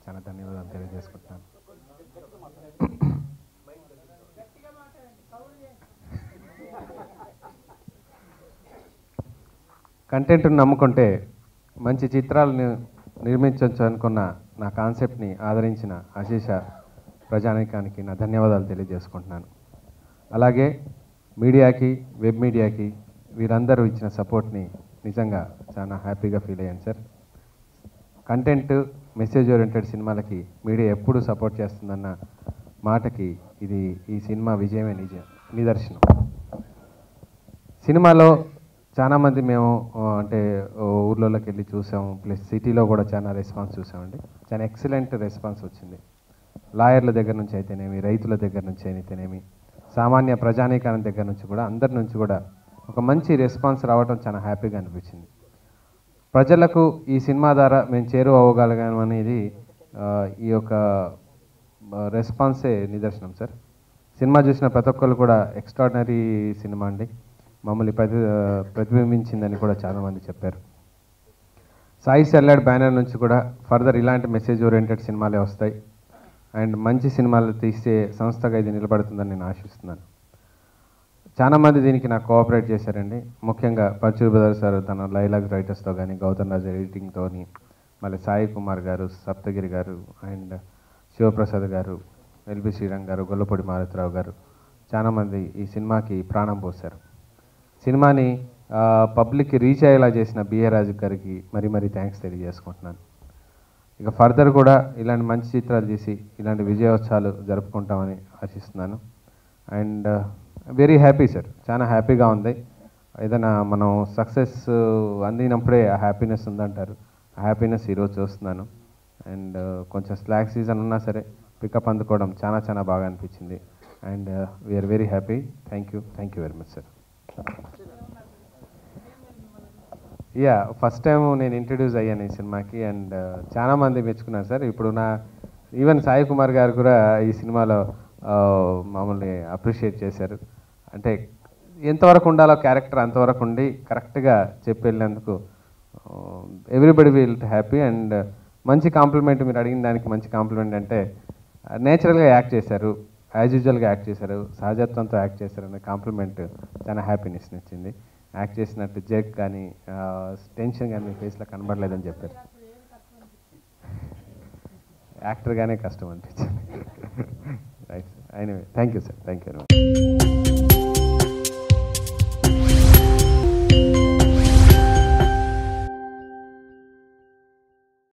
చాలా ధన్యవాదాలు తెలియజేసుకుంటున్నాను కంటెంట్ను నమ్ముకుంటే మంచి చిత్రాలను నిర్మించవచ్చు అనుకున్న నా కాన్సెప్ట్ని ఆదరించిన అశేష ప్రజానీకానికి నా ధన్యవాదాలు తెలియజేసుకుంటున్నాను అలాగే మీడియాకి వెబ్ మీడియాకి వీరందరూ ఇచ్చిన సపోర్ట్ని నిజంగా చాలా హ్యాపీగా ఫీల్ అయ్యాను సార్ కంటెంట్ మెసేజ్ ఓరియంటెడ్ సినిమాలకి మీడియా ఎప్పుడు సపోర్ట్ చేస్తుందన్న మాటకి ఇది ఈ సినిమా విజయమే నిజ నిదర్శనం సినిమాలో చాలామంది మేము ఆ, అంటే ఓ ఊర్లలోకి వెళ్ళి చూసాము ప్లస్ సిటీలో కూడా చాలా రెస్పాన్స్ చూసామండి చాలా ఎక్సలెంట్ రెస్పాన్స్ వచ్చింది లాయర్ల దగ్గర నుంచి అయితేనేమి రైతుల దగ్గర నుంచి అయితేనేమి సామాన్య ప్రజానీకానం దగ్గర నుంచి కూడా అందరి నుంచి కూడా ఒక మంచి రెస్పాన్స్ రావడం చాలా హ్యాపీగా అనిపించింది ప్రజలకు ఈ సినిమా ద్వారా మేము చేరువ అవ్వగలిగాం అనేది ఆ, ఈ యొక్క ఆ, రెస్పాన్సే నిదర్శనం సార్ సినిమా చూసిన ప్రతి ఒక్కరు కూడా ఎక్స్ట్రాడినరీ సినిమా అండి మమ్మల్ని ప్రతి ఆ, ప్రతిబింబించిందని కూడా చాలామంది చెప్పారు సాయి సెల్లాడ్ బ్యానర్ నుంచి కూడా ఫర్దర్ ఇలాంటి మెసేజ్ ఓరియంటెడ్ సినిమాలే వస్తాయి అండ్ మంచి సినిమాలు తీసే సంస్థగా ఇది నిలబడుతుందని నేను ఆశిస్తున్నాను చాలా మంది దీనికి నాకు కోఆపరేట్ చేశారండి ముఖ్యంగా పరచూరు బ్రదర్ సార్ తన లైలాగ్ రైటర్స్తో కానీ గౌతమ్ రాజు ఎడిటింగ్తోని మళ్ళీ సాయి కుమార్ గారు సప్తగిరి గారు అండ్ శివప్రసాద్ గారు ఎల్బి శ్రీరామ్ గారు గొల్లపూడి మారుతిరావు గారు చాలామంది ఈ సినిమాకి ప్రాణం పోశారు సినిమాని ఆ, పబ్లిక్కి రీచ్ అయ్యేలా చేసిన బిఏ రాజు గారికి మరీ మరీ థ్యాంక్స్ తెలియజేసుకుంటున్నాను ఇక ఫర్దర్ కూడా ఇలాంటి మంచి చిత్రాలు తీసి ఇలాంటి విజయోత్సవాలు జరుపుకుంటామని ఆశిస్తున్నాను అండ్ వెరీ హ్యాపీ సార్ చాలా హ్యాపీగా ఉంది ఏదైనా మనం సక్సెస్ అందినప్పుడే ఆ హ్యాపీనెస్ ఉందంటారు ఆ హ్యాపీనెస్ ఈరోజు చూస్తున్నాను అండ్ కొంచెం స్లాక్ సీజన్ ఉన్నా సరే పికప్ అందుకోవడం చాలా చాలా బాగా అనిపించింది and we're very happy thank you thank you very much sir yeah first time నేను ఇంట్రడ్యూస్ అయ్యాను ఈ సినిమాకి అండ్ చాలా మంది మెచ్చుకున్నారు సార్ ఇప్పుడు నా ఈవెన్ సాయి కుమార్ గారు కూడా ఈ సినిమాలో ఆ, మమ్మల్ని అప్రిషియేట్ చేశారు అంటే ఎంతవరకు ఉండాలో క్యారెక్టర్ అంతవరకు ఉండి కరెక్ట్గా చెప్పి వెళ్ళినందుకు ఎవ్రీబడి విల్ హ్యాపీ అండ్ మంచి కాంప్లిమెంట్ మీరు అడిగిన దానికి మంచి కాంప్లిమెంట్ అంటే నేచురల్గా యాక్ట్ చేశారు యాజ్ యూజువల్గా యాక్ట్ చేశారు సహజత్వంతో యాక్ట్ చేశారు అనే కాంప్లిమెంట్ చాలా హ్యాపీనెస్ ఇచ్చింది యాక్ట్ చేసినట్టు జెక్ కానీ టెన్షన్ కానీ ఫేస్లో కనబడలేదని చెప్పారు యాక్టర్గానే కష్టం అనిపించింది రైట్ సార్ అయినవే thank you sir thank you very much